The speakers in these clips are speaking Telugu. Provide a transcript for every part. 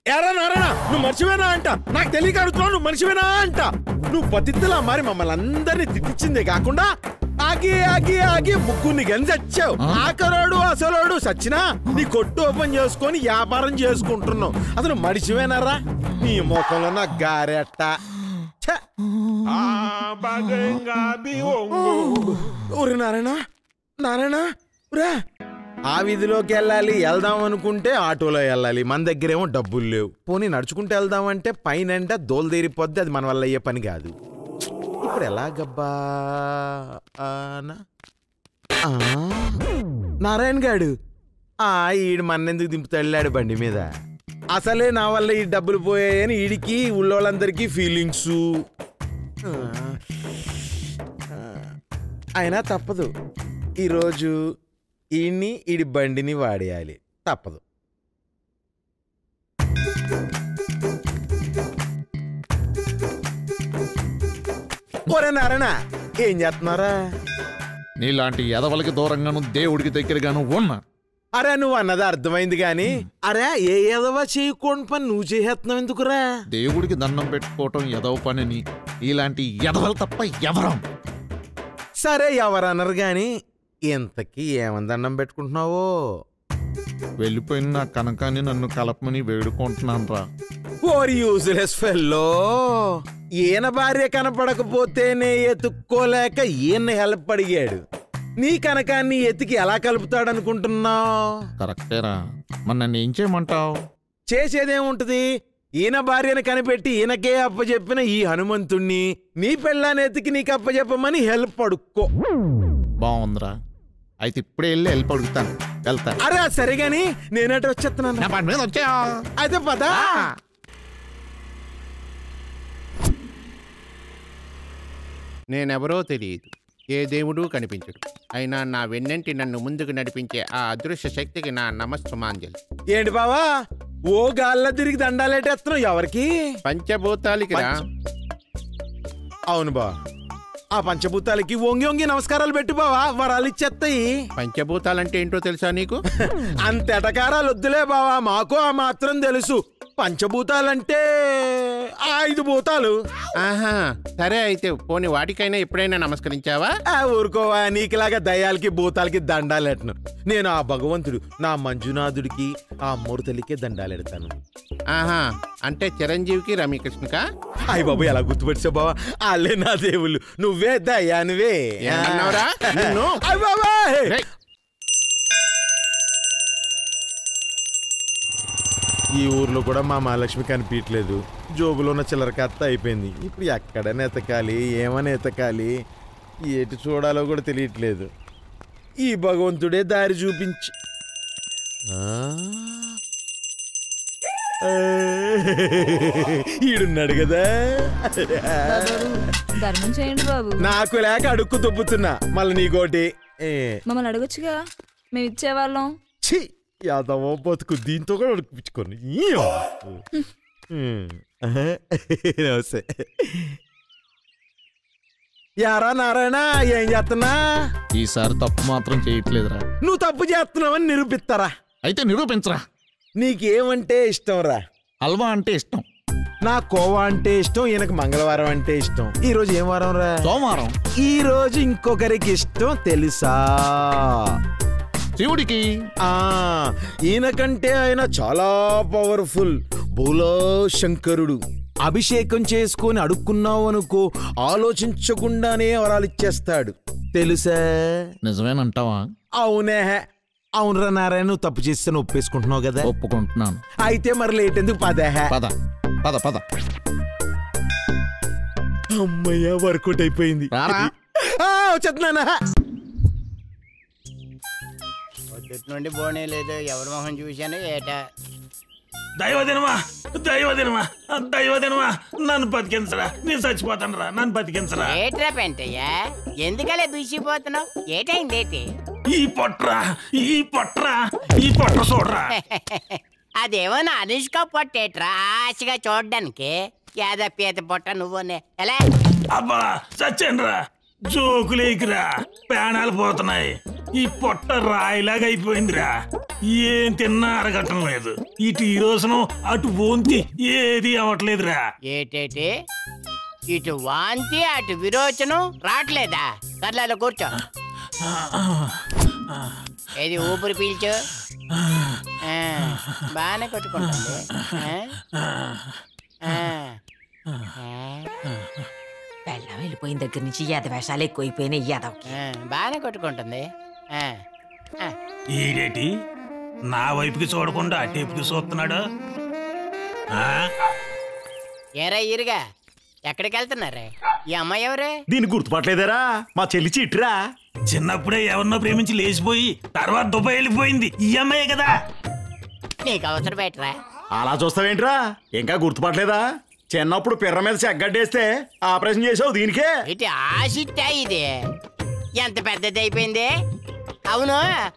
ఎరా నారాయణ నువ్వు మర్చిపోయినా అంట నాకు తెలియక అడుగుతున్నావు నువ్వు మర్చిపోయినా అంట నువ్వు పతిత్తులా మరి మమ్మల్ని అందరినీ తిట్టించిందే కాకుండా ఆగి ఆగి ఆగి ముగ్గురిని గని చచ్చావు ఆకరోడు అసలోడు సచ్చినా నీ కొట్టు ఓపెన్ చేసుకొని వ్యాపారం చేసుకుంటున్నావు అసలు మడిచిపోయినారా నీ ముఖంలో నా గారెట్ట ఛ! ఊరి నారాయణ నారాయణ ఊరా ఆ వీధిలోకి వెళ్ళాలి వెళ్దాం అనుకుంటే ఆటోలో వెళ్ళాలి మన దగ్గరేమో డబ్బులు లేవు పోనీ నడుచుకుంటూ వెళ్దామంటే పైన అంటే దోలు తీరిపోద్ది అది మన వల్ల అయ్యే పని కాదు ఇప్పుడు ఎలాగబ్బా ఆనా? ఆ, నారాయణ గాడు ఆ ఈడు మన్నెందుకు దింపుతాడు బండి మీద అసలే నా వల్ల ఈ డబ్బులు పోయాయని ఈడికి ఊళ్ళోళ్ళందరికీ ఫీలింగ్స్ అయినా తప్పదు ఈరోజు ఈయన్ని ఈడి బండిని వాడేయాలి తప్పదు ఒరే నారాయణ ఏం చేస్తున్నారా నీలాంటి ఎదవలకి దూరంగాను దేవుడికి దగ్గరగాను ఉన్నా అరే నువ్వు అన్నది అర్థమైంది గాని అరే ఏ ఎదవా చేయకూడని పని నువ్వు చేసేస్తున్నావు ఎందుకురా దేవుడికి దండం పెట్టుకోవటం ఎదవ పనిని ఇలాంటి ఎదవలు తప్ప ఎవరం సరే ఎవరన్నారు గాని ఇంతకీ ఏమని దండం పెట్టుకుంటున్నావో వెళ్ళిపోయిన నా కనకాన్ని నన్ను కలపమని వేడుకుంటున్నాను రా ఓరి యూజ్లెస్ ఫెల్లో ఈయన భార్య కనపడకపోతేనే ఎత్తుక్కోలేక ఈయన హెల్ప్ అడిగాడు నీ కనకాన్ని ఎతికి ఎలా కలుపుతాడనుకుంటున్నావు కరెక్టేరా మరి నన్ను ఏం చేయమంటావు చేసేదేముంటది ఈయన భార్యను కనిపెట్టి ఈయనకే అప్పచెప్పిన ఈ హనుమంతుణ్ణి నీ పెళ్ళాన్ని ఎతికి నీకు అప్పచెప్పమని హెల్ప్ అడుక్కో బాగుందిరా అయితే ఇప్పుడే వెళ్ళి వెళ్ళి అడుగుతాను వెళ్తా అరే అది సరే గాని నేనట వచ్చేస్తున్నాను నా పని మీద వచ్చా అయితే పదా నేనెవరో తెలియదు ఏ దేవుడు కనిపించడు అయినా నా వెన్నంటి నన్ను ముందుకు నడిపించే ఆ అదృశ్య శక్తికి నా నమస్తమాంజలి ఏంటి బావా ఓ గాల్లో తిరిగి దండాలేటేస్తున్నావు ఎవరికి పంచభూతాలకి రా అవును బా ఆ పంచభూతాలకి వంగి వంగి నమస్కారాలు పెట్టు బావా వరాలు ఇచ్చేస్తాయి పంచభూతాలంటే ఏంటో తెలుసా నీకు అంత ఎటకారాలు వద్దులే బావా మాకు ఆ మాత్రం తెలుసు పంచభూతాలంటే ఆ ఐదు భూతాలు ఆహా సరే అయితే పోని వాటికైనా ఎప్పుడైనా నమస్కరించావా ఆ ఊరుకోవా నీకులాగా దయ్యాలకి భూతాలకి దండాలెట్టను నేను ఆ భగవంతుడు నా మంజునాథుడికి ఆ మూర్తలికే దండాలెడతాను ఆహా అంటే చిరంజీవికి రమ్యకృష్ణకా అయ్య బాబు ఎలా గుర్తుపెట్టావు బావా వాళ్ళే నా దేవుళ్ళు నువ్వే దయ్యానివే ఏమన్నావురా? నిన్ను? అయ్ బాబాయ్! రేయ్. ఈ ఊర్లో కూడా మా మహాలక్ష్మి కనిపించట్లేదు జోబులో ఉన్న చిల్లర కత్త అయిపోయింది ఇప్పుడు ఎక్కడని ఎతకాలి ఏమని ఎతకాలి ఏటి చూడాలో కూడా తెలియట్లేదు ఈ భగవంతుడే దారి చూపించి ఆ? ఆ, ఈడున్నాడు కదా ధర్మం చేయండి బాబు నాకు లేక అడుక్కు దుబ్బుతున్నా మళ్ళీ నీకోటి ఏ, మమ్మల్ని అడగొచ్చుగా మేము ఇచ్చేవాళ్ళం ఛీ యాదవ బతుకు దీంతో కూడా ఉడికిపించుకోండి నమస్తే యారా నారాయణ ఏం చేస్తున్నా ఈసారి తప్పు మాత్రం చేయట్లేదురా నువ్వు తప్పు చేస్తున్నావని నిరూపిస్తారా అయితే నిరూపించరా నీకేమంటే ఇష్టం రా హల్వా అంటే ఇష్టం నా కోవా అంటే ఇష్టం ఈయనకు మంగళవారం అంటే ఇష్టం ఈ రోజు ఏం వారం రా సోమవారం ఈ రోజు ఇంకొకరికి ఇష్టం తెలుసా శివుడికి ఆ ఈయనకంటే ఆయన చాలా పవర్ఫుల్ బోలో శంకరుడు అభిషేకం చేసుకొని అడుక్కున్నావు అనుకో ఆలోచించకుండానే వరాలు ఇచ్చేస్తాడు తెలుసా నిజమేనంటావా అవునే అవునరా నారాయణ నువ్వు తప్పు చేస్తే నువ్వు ఒప్పేసుకుంటున్నావు కదా ఒప్పుకుంటున్నాను అయితే మరి లేట్ ఎందుకు పదే పద పద పద అమ్మయ్య వర్కౌట్ అయిపోయింది రారా. ఆ, వచ్చేస్తున్నానా పొద్దుటి నుండి బోనే లేదు ఎవరి మొహం చూశాను ఏటా దైవదినమా దైవదినమా దైవదినమా నన్ను బతికించరా నేను చచ్చిపోతాను రా నన్ను బతికించరా ఏట్రా పెంటయ్యా ఎందుకలా దూసిపోతున్నావు ఏటైంది ఏటి ఈ పొట్రా ఈ పొట్రా ఈ పొట్ర చూడరా అదేమో నా అనుష్క పొట్టేట్రా ఆశగా చూడడానికి యాద పీత పొట్ట నువ్వునే ఎలా అబ్బా చచ్చానురా జోకులేకిరా ప్రాణాలు పోతున్నాయి ఈ పొట్ట రాయిలాగా అయిపోయిందిరా ఏం తిన్నా అరగటం లేదు ఇటు ఈ రోజును అటు బోంతి ఏది అవ్వట్లేదురా ఏటేటి ఇటు వాంతి అటు విరోచనం రావట్లేదా సర్లేలో కూర్చో ఏది ఊపిరి పీల్చు ఆ, బాగానే కొట్టుకుంటుంది ఆ? ఆ. పెళ్ళం వెళ్ళిపోయిన దగ్గర నుంచి ఎదవేషాలు ఎక్కువైపోయినాయి ఎదవకి ఆ, బాగానే కొట్టుకుంటుంది ఆ, ఆ. ఈడేటి నా వైపుకి చూడకుండా అటేపుకి చూస్తున్నాడు ఆ? ఏరా ఇరుగా ఎక్కడికి వెళ్తున్నారే ఈ అమ్మాయి ఎవరే దీన్ని గుర్తుపట్టలేదేరా మా చెల్లి చిట్రా చిన్నప్పుడే ఎవరినో ప్రేమించి లేచిపోయి తర్వాత దుబాయ్ వెళ్ళిపోయింది ఈ అమ్మాయే కదా నీకు అవసరం పెట్టరా అలా చూస్తావేంట్రా ఇంకా గుర్తుపట్టలేదా చిన్నప్పుడు పిర్ర మీద చెగ్గడ్డేస్తే ఆపరేషన్ చేసావు దీనికే ఇటు ఆసిట్టా ఇది ఎంత పెద్దది అయిపోయింది అవును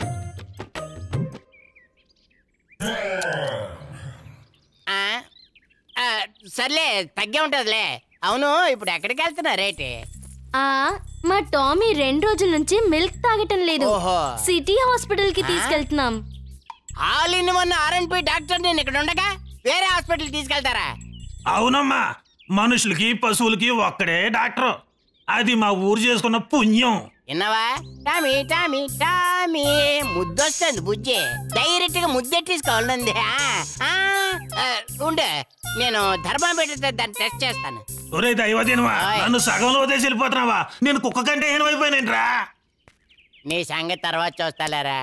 ఆ, ఆ, సర్లే తగ్గే ఉంటదిలే అవును ఇప్పుడు ఎక్కడికి వెళ్తున్నారేటి ఆ మా టామీ రెండు రోజుల నుంచి మిల్క్ తాగటం లేదు ఓహో. సిటీ హాస్పిటల్ కి తీసుకెళ్తున్నాం all in one RNP doctor నేను ఇక్కడ ఉండగా వేరే హాస్పిటల్ తీసుకెళ్తారా అవునమ్మా మనుషులకి పశువులకి ఒక్కడే డాక్టర్ అది మా ఊరు చేసుకున్న పుణ్యం విన్నావా టామీ టామీ టామీ ముద్దొస్తుంది బుజ్జి డైరెక్ట్ గా ముద్దెట్టేసుకోవాలంది ఆ, ఆ, ఆ, ఉండు నేను ధర్మామీటర్ దాన్ని టెస్ట్ చేస్తాను ఒరే దైవదినవా ఆయ్. నన్ను సగంలో వదిలేసి వెళ్ళిపోతున్నావా నేను కుక్క కంటే హీనమైపోయినేంట్రా నీ సంగతి తర్వాత చూస్తాలేరా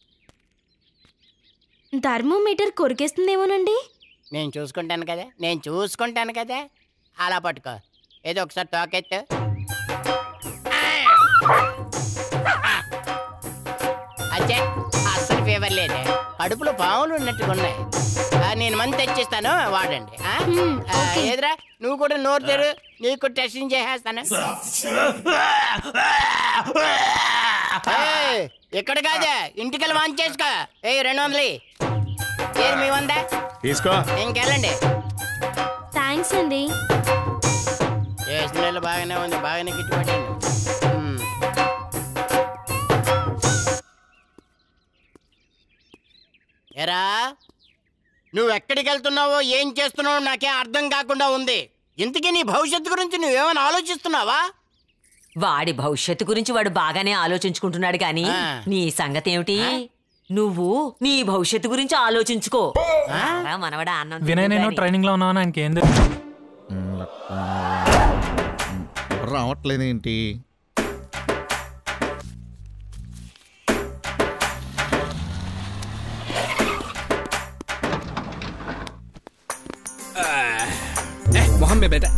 థర్మోమీటర్ కొరికేస్తుందేమోనండి నేను చూసుకుంటాను కదా నేను చూసుకుంటాను కదా అలా పట్టుకో ఏదో ఒకసారి తోకెత్తు అచ్చే అస్సలు ఫీవర్ లేదే కడుపులో పాములు ఉన్నట్టుగా ఉన్నాయి ఆ, నేను మంది తెచ్చిస్తాను వాడండి ఆ? హ్మ్, ఆ, ఓకే. ఏదిరా నువ్వు కూడా నోరు తెరు నీకు టెస్టింగ్ చేసేస్తాను ఏయ్, ఇక్కడ కాదే ఇంటికెళ్ళి వాన్ చేసుకో ఏ రెండు వందలు ఇయ్యి. ఏది మీ వందా తీసుకో ఇంకెళ్ళండి థ్యాంక్స్ అండి చేసిన బాగానే ఉంది బాగానే గిట్టుబడింది మ్మ్. ఎరా నువ్వు ఎక్కడికి వెళ్తున్నావో ఏం చేస్తున్నావో నాకే అర్థం కాకుండా ఉంది ఇంతకీ నీ భవిష్యత్తు గురించి నువ్వేమైనా ఆలోచిస్తున్నావా వాడి భవిష్యత్తు గురించి వాడు బాగానే ఆలోచించుకుంటున్నాడు గాని ఆ. నీ సంగతి ఏమిటి నువ్వు నీ భవిష్యత్తు గురించి ఆలోచించుకో రా మనవడా అన్నం వినయ్ నేను తిందువు గాని. ట్రైనింగ్ లో ఉన్నాను ఆయనకి ఏం తెలుసు రావట్లేదేంటి మొహం మీద పెట్ట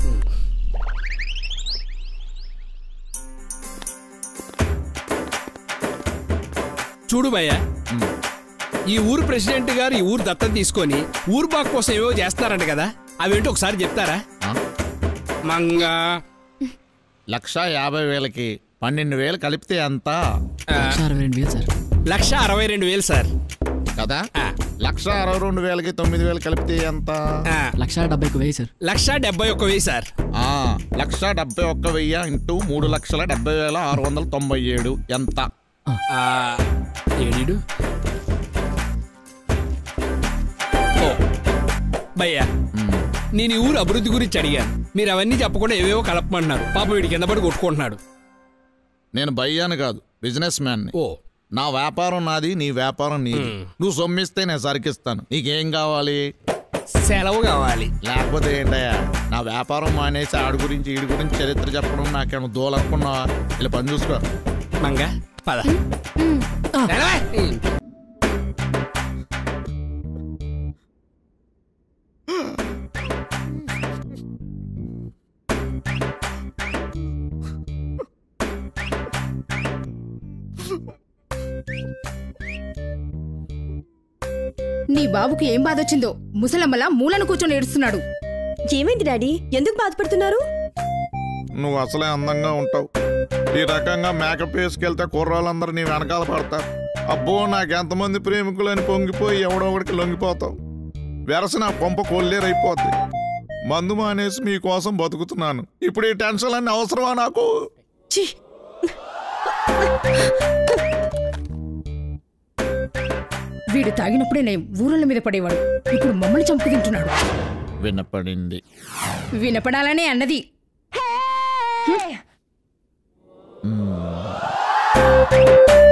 చూడు భయ్య ఈ ఊరు ప్రెసిడెంట్ గారు ఈ ఊరు దత్తత తీసుకొని ఊరు బాగు కోసం ఏవో చేస్తారంట కదా అవేంటో ఒకసారి చెప్తారా ఆ? మంగా లక్ష యాభై వేలకి పన్నెండు వేలు కలిపితే ఎంత ఆ, లక్ష అరవై రెండు వేలు సార్ కదా ఆ. లక్ష అరవై రెండు వేలకి తొమ్మిది వేలు కలిపితే ఎంత ఆ, లక్ష డెబ్బై వెయ్యి సార్ లక్ష డెబ్బై ఒక్క వెయ్యి సార్ ఆ లక్ష డెబ్బై ఒక్క వెయ్యి ఇంటూ మూడు లక్షల డెబ్బై వేల ఆరు వందల తొంభై ఏడు ఎంత ఆ, ఏడీడు ఓ భయ్యా మ్, నేను ఈ ఊరు అభివృద్ధి గురించి అడిగాను మీరు అవన్నీ చెప్పకుండా ఏవేవో కలపమంటున్నారు పాప వీడి కింద పడి కొట్టుకుంటున్నాడు నేను బయ్యాను కాదు బిజినెస్ మ్యాన్ని ఓ నా వ్యాపారం నాది నీ వ్యాపారం నీది మ్. నువ్వు సొమ్మిస్తే నేను సరికిస్తాను నీకేం కావాలి సెలవు కావాలి లేకపోతే ఏంటయ్యా నా వ్యాపారం మానేసి ఆడి గురించి ఈడి గురించి చరిత్ర చెప్పడం నాకేమో దోలనుకున్నావా ఇలా పని చూసుకో మంగ పద ఎలవా. నీ బాబుకి ఏం బాధ వచ్చిందో ముసలమ్మలా మూలను కూర్చొని ఏడుస్తున్నాడు ఏమైంది డాడీ ఎందుకు బాధపడుతున్నారు నువ్వు అసలే అందంగా ఉంటావు ఈ రకంగా మేకప్ వేసుకెళ్తే కుర్రాళ్ళందరూ నీ వెనకాల పడతారు అబ్బో నాకెంతమంది ప్రేమికులని పొంగిపోయి ఎవడో ఒకడికి లొంగిపోతావు వెరస నా కొంప కొల్లేరైపోద్ది మందు మానేసి మీకోసం బతుకుతున్నాను ఇప్పుడు ఈ టెన్షన్ అన్ని అవసరమా నాకు వీడు తాగినప్పుడే నేను ఊరల మీద పడేవాడు ఇప్పుడు మమ్మల్ని చంపు తింటున్నాడు వినపడింది వినపడాలనే అన్నది మ్మ్.